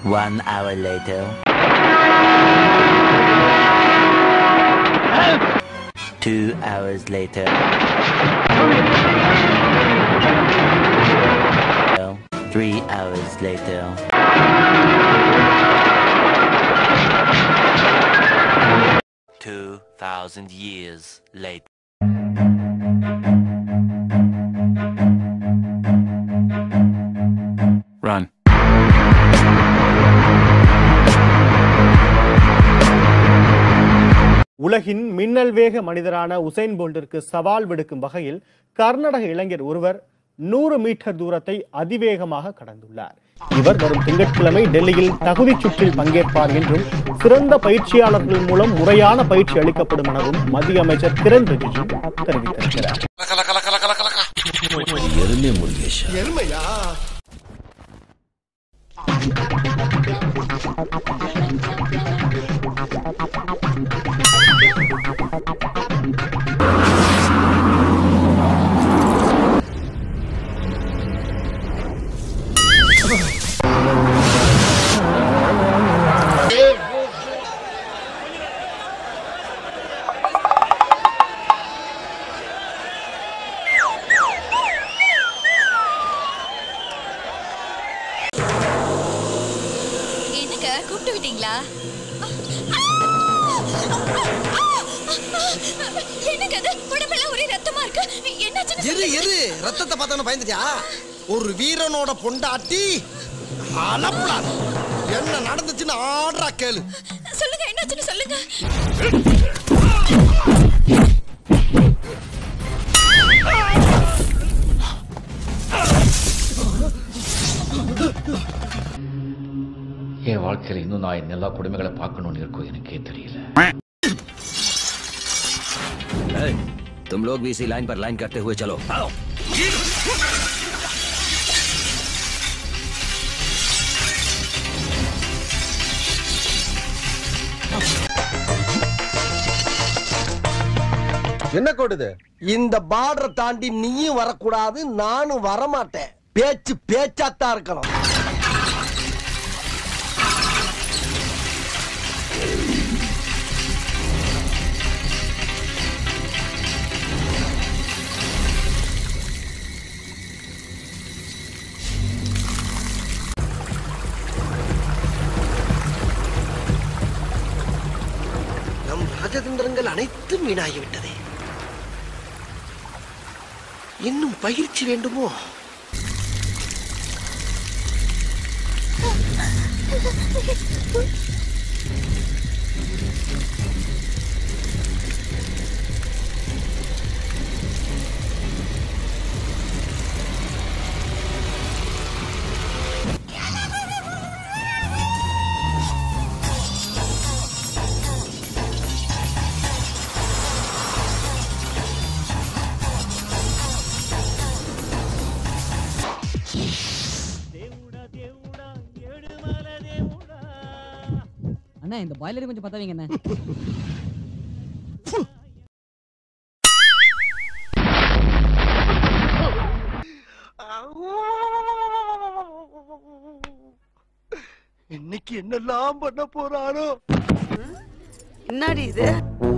One hour later. Two hours later. Three hours later. Two thousand years later. Run. உலகின் மின்னல் வேக மனிதரான உசைன் போல்ட்டிற்கு சவால் விடுக்கும் வகையில் கர்நாடக இளைஞர் ஒருவர் நூறு மீட்டர் தூரத்தை அதிவேகமாக கடந்துள்ளார் இவர் வரும் திங்கட்கிழமை டெல்லியில் தகுதி சுற்றில் பங்கேற்பார் என்றும் சிறந்த பயிற்சியாளர்கள் மூலம் முறையான பயிற்சி அளிக்கப்படும் எனவும் மத்திய அமைச்சர் கிரண் ரிஜிஜு தெரிவித்திருக்கிறார் என்னங்க கூப்பிட்டு விட்டீங்களா என்னங்க அது உடம்பெல்லாம் ஒரே ரத்தமா இருக்கு என்னாச்சுன்னு எரு எரு ரத்தத்தை பார்த்தவன பயந்துட்டியா ஒரு வீரனோட பொண்டாட்டி அலப்பலாது என்ன நடந்துச்சுன்னு ஆடுறா கேளு சொல்லுங்க என்னாச்சுன்னு சொல்லுங்க என் வாழ்க்கையில் இன்னும் நான் இந்த எல்லா கொடுமைகளை பார்க்கணும்னு இருக்கோ எனக்கே தெரியல तुम लोग भी इसी लाइन पर लाइन करते हुए चलो आओ என்ன கொடுது இந்த பார்டரை தாண்டி நீயும் வரக்கூடாது நானும் வரமாட்டேன் பேச்சு பேச்சாத்தான் இருக்கணும் நம் ராஜதந்திரங்கள் அனைத்தும் வீணாகிவிட்டதே இன்னும் பயிற்சி வேண்டுமோ அண்ணா இந்த பாய்லர் கொஞ்சம் பத்த வைங்க அண்ணா இன்னைக்கு என்னெல்லாம் பண்ண போறாரோ என்னடி இது